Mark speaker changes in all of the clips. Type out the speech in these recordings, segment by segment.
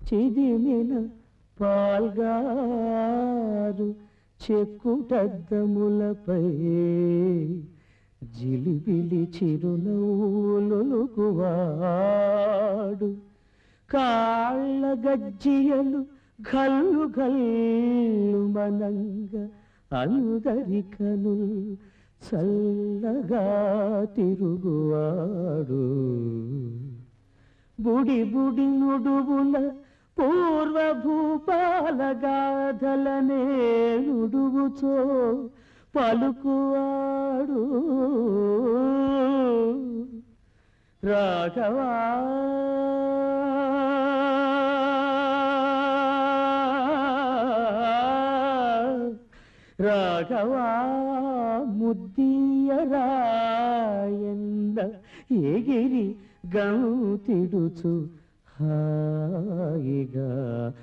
Speaker 1: చిదిమిన పాల్గారు చెక్కుటద్దములపై జిలిబిలి చిరునవ్వులొలుకువాడు కాళ్ళ గజ్జియలు గల్లు గల్లు మనంగ అందరికను చల్లగా తిరుగువాడు బుడి బుడి నుడువుల పూర్వ భూపాల గాథలనే నుడువుచో పలుకువాడు రాఘవా రాఘవా ముద్దీయరాయంద ఎగిరి గౌతిడుచు హాయిగా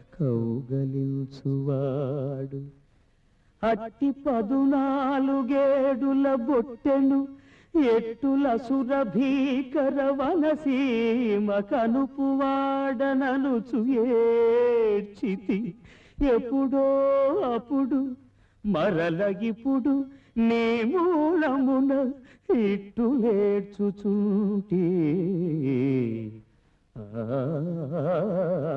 Speaker 1: కౌగలించువాడు అట్టి పదునాలుగేడుల బొట్టెను ఎట్టుల సురభీకర వనసీమ కనుపువాడననుచు ఏడ్చితి ఎప్పుడో అప్పుడు మరలగిప్పుడు నీ మూలమున ఇట్టు నేర్చుచుంటి ఆ